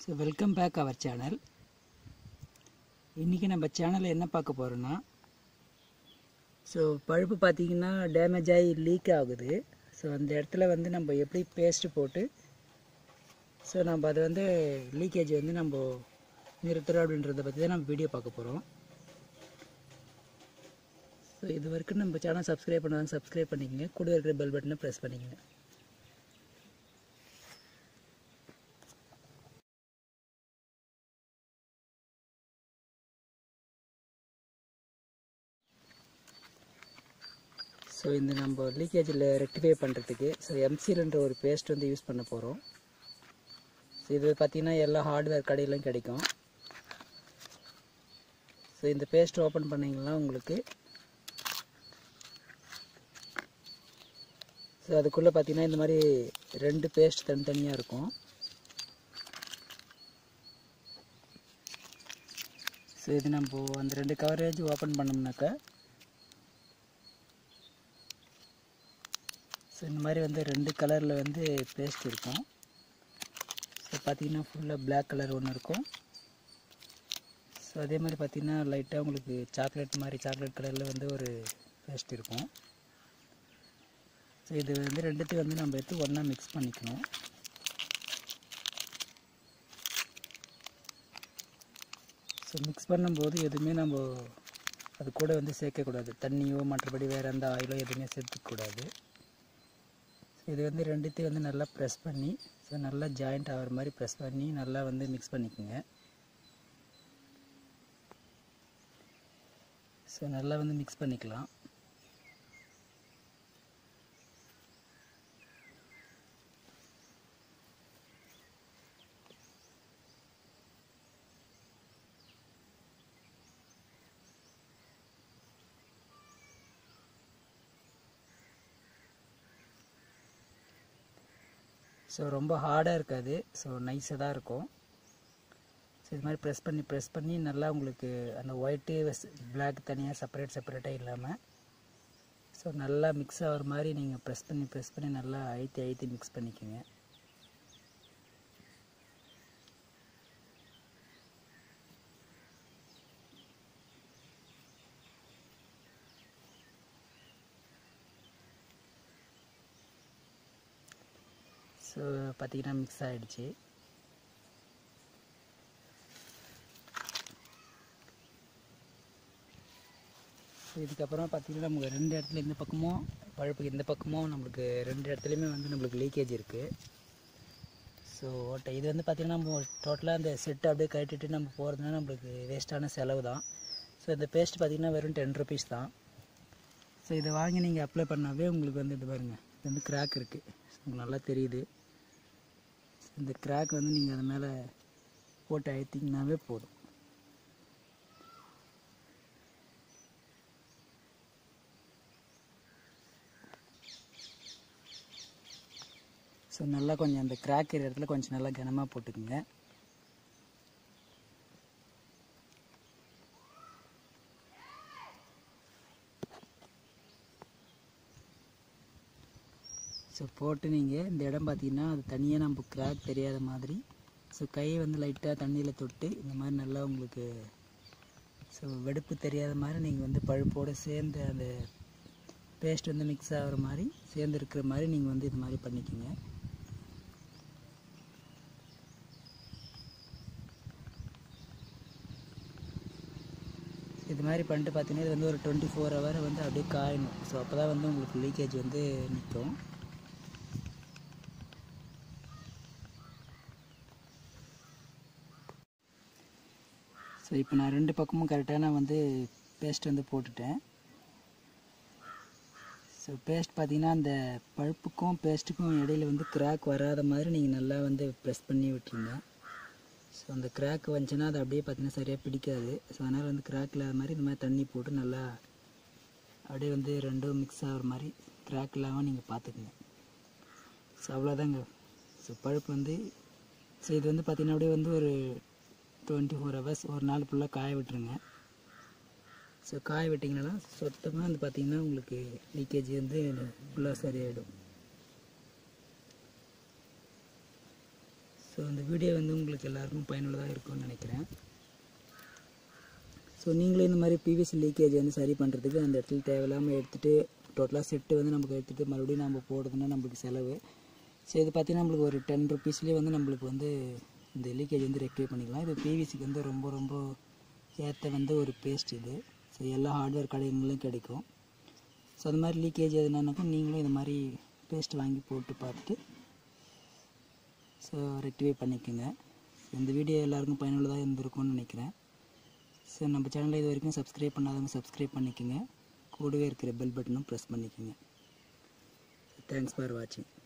so welcome back our channel இன்றைக்கி நம்ம சேனலில் என்ன பார்க்க போகிறோன்னா ஸோ பழுப்பு பார்த்தீங்கன்னா டேமேஜ் ஆகி லீக் ஆகுது ஸோ அந்த இடத்துல வந்து நம்ம எப்படி பேஸ்ட்டு போட்டு ஸோ நம்ம அதை வந்து லீக்கேஜ் வந்து நம்ம நிறுத்துறோம் அப்படின்றத பற்றி தான் நம்ம வீடியோ பார்க்க போகிறோம் ஸோ இது வரைக்கும் நம்ம சேனல் சப்ஸ்கிரைப் பண்ணாங்க சப்ஸ்கிரைப் பண்ணிக்கங்க கூட இருக்கிற பெல் பட்டனை ப்ரெஸ் பண்ணிக்கங்க ஸோ இந்த நம்ம லீக்கேஜில் ரெக்டிஃபை பண்ணுறதுக்கு ஸோ எம்சில்ன்ற ஒரு பேஸ்ட் வந்து யூஸ் பண்ண போகிறோம் ஸோ இது பார்த்திங்கன்னா எல்லா ஹார்ட்வேர் கடையிலும் கிடைக்கும் ஸோ இந்த பேஸ்ட் ஓப்பன் பண்ணிங்கன்னா உங்களுக்கு ஸோ அதுக்குள்ளே பார்த்தீங்கன்னா இந்த மாதிரி ரெண்டு பேஸ்ட் தனித்தனியாக இருக்கும் ஸோ இது நம்ம அந்த ரெண்டு கவரேஜ் ஓப்பன் பண்ணோம்னாக்கா ஸோ இந்த மாதிரி வந்து ரெண்டு கலரில் வந்து பேஸ்ட் இருக்கும் ஸோ பார்த்தீங்கன்னா ஃபுல்லாக பிளாக் கலர் ஒன்று இருக்கும் ஸோ அதே மாதிரி பார்த்தீங்கன்னா லைட்டாக உங்களுக்கு சாக்லேட் மாதிரி சாக்லேட் கலரில் வந்து ஒரு பேஸ்ட் இருக்கும் ஸோ இது வந்து ரெண்டுத்தையும் வந்து நம்ம எடுத்து ஒன்றா மிக்ஸ் பண்ணிக்கணும் ஸோ மிக்ஸ் பண்ணும்போது எதுவுமே நம்ம அது கூட வந்து சேர்க்கக்கூடாது தண்ணியோ மற்றபடி வேறு எந்த ஆயிலோ எதுவுமே சேர்த்துக்கூடாது இது வந்து ரெண்டுத்தையும் வந்து நல்லா ப்ரெஸ் பண்ணி ஸோ நல்லா ஜாயிண்ட் ஆகிற மாதிரி ப்ரெஸ் பண்ணி நல்லா வந்து மிக்ஸ் பண்ணிக்கோங்க ஸோ நல்லா வந்து மிக்ஸ் பண்ணிக்கலாம் ஸோ ரொம்ப ஹார்டாக இருக்காது ஸோ நைஸாக தான் இருக்கும் ஸோ இது மாதிரி ப்ரெஸ் பண்ணி ப்ரெஸ் பண்ணி நல்லா உங்களுக்கு அந்த ஒயிட்டு பிளாக் தனியாக செப்பரேட் செப்பரேட்டாக இல்லாமல் ஸோ நல்லா மிக்ஸ் ஆகிற மாதிரி நீங்கள் ப்ரெஸ் பண்ணி ப்ரெஸ் பண்ணி நல்லா அழுத்தி அழுத்தி மிக்ஸ் பண்ணிக்கோங்க ஸோ பார்த்திங்கன்னா மிக்ஸ் ஆகிடுச்சு ஸோ இதுக்கப்புறம் பார்த்திங்கன்னா நமக்கு ரெண்டு இடத்துல இந்த பக்கமும் பழுப்புக்கு இந்த பக்கமும் நம்மளுக்கு ரெண்டு இடத்துலையுமே வந்து நம்மளுக்கு லீக்கேஜ் இருக்குது ஸோ ஓட்டை இது வந்து பார்த்திங்கன்னா நம்ம டோட்டலாக அந்த செட்டு அப்படியே கட்டிட்டு நம்ம போகிறதுனா நம்மளுக்கு வேஸ்ட்டான செலவு தான் ஸோ இந்த பேஸ்ட் பார்த்திங்கன்னா வெறும் டென் ருபீஸ் தான் ஸோ இதை வாங்கி நீங்கள் அப்ளை பண்ணாவே உங்களுக்கு வந்து இது பாருங்கள் இது வந்து கிராக் இருக்குது உங்களுக்கு நல்லா தெரியுது இந்த கிராக் வந்து நீங்கள் அது மேலே போட்டு அழுத்திங்கனாவே போதும் ஸோ நல்லா கொஞ்சம் அந்த கிராக் இருக்கிற இடத்துல கொஞ்சம் நல்லா கனமாக போட்டுக்குங்க ஸோ போட்டு நீங்கள் இந்த இடம் பார்த்தீங்கன்னா அது தனியாக நம்ம கிராக் தெரியாத மாதிரி ஸோ கையை வந்து லைட்டாக தண்ணியில் தொட்டு இந்த மாதிரி நல்லா உங்களுக்கு ஸோ வெடுப்பு தெரியாத மாதிரி நீங்கள் வந்து பழுப்போடு சேர்ந்து அந்த பேஸ்ட் வந்து மிக்ஸ் ஆகிற மாதிரி சேர்ந்து இருக்கிற மாதிரி நீங்கள் வந்து இது மாதிரி பண்ணிக்கோங்க இது மாதிரி பண்ணிட்டு பார்த்தீங்கன்னா இது வந்து ஒரு டுவெண்ட்டி ஃபோர் ஹவர் வந்து அப்படியே காயணும் ஸோ அப்போ தான் வந்து உங்களுக்கு லீக்கேஜ் வந்து நிற்கும் ஸோ இப்போ நான் ரெண்டு பக்கமும் கரெக்டாக நான் வந்து பேஸ்ட் வந்து போட்டுட்டேன் ஸோ பேஸ்ட் பார்த்தீங்கன்னா அந்த பழுப்புக்கும் பேஸ்ட்டுக்கும் இடையில வந்து கிராக் வராத மாதிரி நீங்கள் நல்லா வந்து ப்ரெஸ் பண்ணி விட்டுருங்க ஸோ அந்த கிராக் வந்துச்சுன்னா அது அப்படியே பார்த்தீங்கன்னா சரியாக பிடிக்காது ஸோ அதனால் வந்து கிராக் இல்லாத மாதிரி இந்த மாதிரி தண்ணி போட்டு நல்லா அப்படியே வந்து ரெண்டும் மிக்ஸ் ஆகிற மாதிரி கிராக் இல்லாமல் நீங்கள் பார்த்துக்குங்க ஸோ அவ்வளோதாங்க ஸோ பழுப்பு வந்து ஸோ இது வந்து பார்த்திங்கன்னா அப்படியே வந்து ஒரு டுவெண்ட்டி ஃபோர் ஹவர்ஸ் ஒரு நாள் ஃபுல்லாக காய விட்டுருங்க ஸோ காய விட்டிங்கன்னா சுத்தமாக வந்து பார்த்திங்கன்னா உங்களுக்கு லீக்கேஜ் வந்து ஃபுல்லாக சரியாயிடும் ஸோ ஸோ இந்த வீடியோ வந்து உங்களுக்கு எல்லாருக்கும் பயனுள்ளதாக இருக்கும்னு நினைக்கிறேன் ஸோ நீங்களும் இந்த மாதிரி பிவிசி லீக்கேஜ் வந்து சரி பண்ணுறதுக்கு அந்த இடத்துல தேவையில்லாமல் எடுத்துகிட்டு டோட்டலாக செட்டு வந்து நமக்கு எடுத்துகிட்டு மறுபடியும் நம்ம போடுறதுன்னா நம்மளுக்கு செலவு ஸோ இது பார்த்திங்கன்னா நம்மளுக்கு ஒரு டென் ருபீஸ்லேயே வந்து நம்மளுக்கு வந்து இந்த லீக்கேஜ் வந்து ரெக்டிஃபை பண்ணிக்கலாம் இது பிவிசிக்கு வந்து ரொம்ப ரொம்ப ஏற்ற வந்து ஒரு பேஸ்ட் இது ஸோ எல்லா ஹார்ட்வேர் கடைகளிலும் கிடைக்கும் ஸோ அது மாதிரி லீக்கேஜ் எதுனாக்கும் நீங்களும் இந்த மாதிரி பேஸ்ட் வாங்கி போட்டு பார்த்துட்டு ஸோ ரெக்டிஃபை பண்ணிக்கோங்க இந்த வீடியோ எல்லாருக்கும் பயனுள்ளதாக இருந்திருக்கும்னு நினைக்கிறேன் ஸோ நம்ம சேனலை இது வரைக்கும் சப்ஸ்கிரைப் பண்ணாதவங்க சப்ஸ்கிரைப் பண்ணிக்கோங்க கூடவே இருக்கிற பெல் பட்டனும் ப்ரெஸ் பண்ணிக்கோங்க தேங்க்ஸ் ஃபார் வாட்சிங்